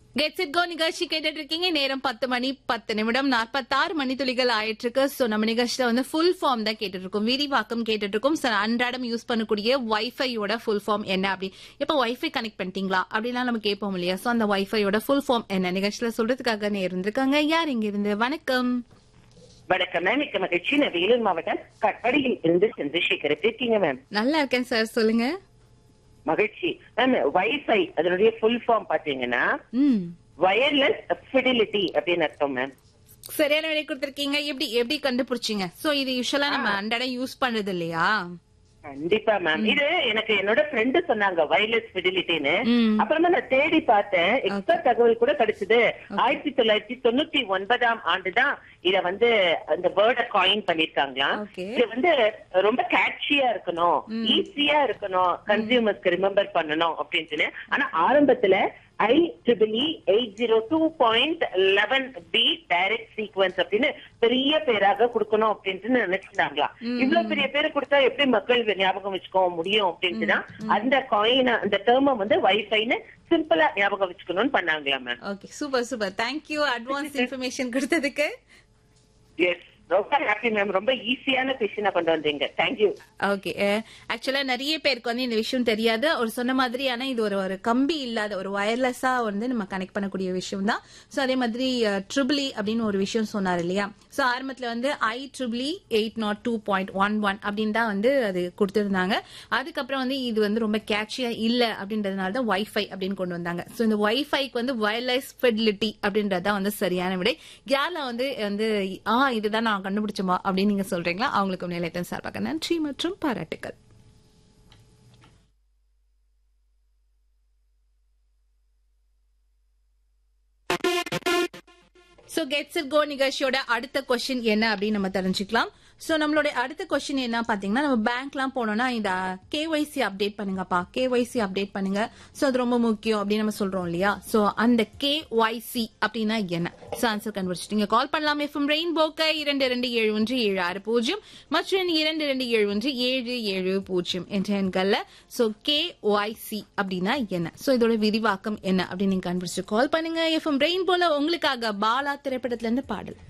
Gets it go நிகழ்ச்சி கேட்டுட்டு இருக்கீங்க நேரம் பத்து மணி பத்து நிமிடம் நாற்பத்தாறு மணி துளிகள் ஆயிட்டு இருக்கு சோ நம்ம நிகழ்ச்சியில வந்து ஃபுல் ஃபார்ம் தான் கேட்டுட்டு இருக்கோம் விரிவாக்கம் கேட்டுட்டு இருக்கோம் So, அன்றாடம் யூஸ் பண்ணக்கூடிய வைஃபையோட ஃபுல் ஃபார்ம் என்ன அப்படி இப்ப வைஃபை கனெக்ட் பண்ணிட்டீங்களா அப்படிலாம் நம்ம கேட்போம் இல்லையா சோ அந்த வைஃபையோட ஃபுல் ஃபார்ம் என்ன நிகழ்ச்சியில சொல்றதுக்காக இருந்திருக்காங்க யார் இங்க இருந்து வணக்கம் வணக்கம் மேம் மிக்க மகிழ்ச்சி நான் வேலூர் மாவட்டம் கட்படியில் இருந்து சந்திரசேகர் எப்படி இருக்கீங்க மேம் நல்லா இருக்கேன் சார் சொல்லுங்க மகிழ்ச்சி மேம் வைஃபை அதனுடைய ஃபுல் ஃபார்ம் பாத்தீங்கன்னா ம் வயர்லெஸ் ஃபிடிலிட்டி அப்படின்னு அர்த்தம் மேம் சரியான விடை கொடுத்திருக்கீங்க எப்படி எப்படி கண்டுபிடிச்சீங்க சோ இது யூஸ்வலா நம்ம அன்றாடம் யூஸ் பண்றது இல்லையா கண்டிப்பா மேம் இது எனக்கு என்னோட ஃப்ரெண்டு சொன்னாங்க வயர்லெஸ் ஃபிடிலிட்டின்னு ம். அப்புறமா நான் தேடி பார்த்தேன் எக்ஸ்ட்ரா தகவல் கூட கிடைச்சது ஆயிரத்தி தொள்ளாயிரத்தி தொண்ணூத்தி ஒன்பதாம் ஆண்டு தான் இத வந்து அந்த வேர்டை காயின் பண்ணிருக்காங்களாம் Okay. இது வந்து ரொம்ப கேட்சியா இருக்கணும் ஈஸியா இருக்கணும் கன்சியூமர்ஸ்க்கு ரிமெம்பர் பண்ணணும் அப்படின்னு ஆனா ஆரம்பத்துல I triple eight zero two point eleven B direct sequence அப்படின்னு பெரிய பேராக கொடுக்கணும் அப்படின்ட்டு நினைச்சிட்டாங்களாம் இவ்வளவு பெரிய பேரு கொடுத்தா எப்படி மக்கள் ஞாபகம் வச்சுக்க முடியும் அப்படின்ட்டு தான் அந்த காயின் அந்த டேர்ம வந்து வைஃபைன்னு சிம்பிளா ஞாபகம் வச்சுக்கணும்னு பண்ணாங்களா ma'am okay super super thank you advance information கொடுத்ததுக்கு எஸ் ரொம்ப ஹாப்பி மேம் ரொம்ப ஈஸியான கொஸ்டினா கொண்டு வந்தீங்க தேங்க்யூ ஓகே ஆக்சுவலா நிறைய பேருக்கு வந்து இந்த விஷயம் தெரியாது ஒரு சொன்ன மாதிரி ஆனா இது ஒரு ஒரு கம்பி இல்லாத ஒரு வயர்லெஸ்ஸா வந்து நம்ம கனெக்ட் பண்ணக்கூடிய விஷயம் தான் சோ அதே மாதிரி ட்ரிபிளி அப்படின்னு ஒரு விஷயம் சொன்னார் இல்லையா சோ ஆரம்பத்துல வந்து I triple eight nought two point one one அப்படின்னு தான் வந்து அது கொடுத்திருந்தாங்க அதுக்கப்புறம் வந்து இது வந்து ரொம்ப கேட்சியா இல்ல அப்படின்றதுனால தான் வைஃபை அப்படின்னு கொண்டு வந்தாங்க சோ இந்த வைஃபைக்கு வந்து வயர்லெஸ் ஃபெடிலிட்டி அப்படின்றது தான் வந்து சரியான விடை யாரில் வந்து வந்து ஆ இதுதான் நான் கண்டுபிடிச்சோமா அப்படின்னு நீங்க சொல்றீங்களா அவங்களுக்கு நிலையத்தின் சார்பாக நன்றி மற்றும் பாராட்டுக்கள் சோ கெட்ஸ் இட் கோ நிகழ்ச்சியோட அடுத்த கொஸ்டின் என்ன அப்படின்னு நம்ம தெரிஞ்சுக்கலாம் சோ நம்மளோட அடுத்த கொஸ்டின் என்ன பாத்தீங்கன்னா நம்ம பேங்க்லாம் போனோம்னா இந்த கேஒய்சி அப்டேட் பண்ணுங்கப்பா கேஒய்சி அப்டேட் பண்ணுங்க சோ அது ரொம்ப முக்கியம் அப்படின்னு நம்ம சொல்றோம் இல்லையா சோ அந்த கேஒய்சி அப்படின்னா என்ன சோ ஆன்சர் கண்டுபிடிச்சிட்டீங்க கால் பண்ணலாம் எஃப்எம் ரெயின்போக்க இரண்டு இரண்டு ஏழு ஒன்று ஏழு ஆறு பூஜ்ஜியம் மற்றும் இரண்டு இரண்டு ஏழு ஒன்று ஏழு ஏழு பூஜ்ஜியம் என்ற எண்கள்ல சோ கேஒய்சி அப்படின்னா என்ன சோ இதோட விரிவாக்கம் என்ன அப்படின்னு நீங்க கண்டுபிடிச்சு கால் பண்ணுங்க எஃப்எம் ரெயின்போல உங்களுக்காக பாலா திரைப்படத்துல இருந்து பாடல்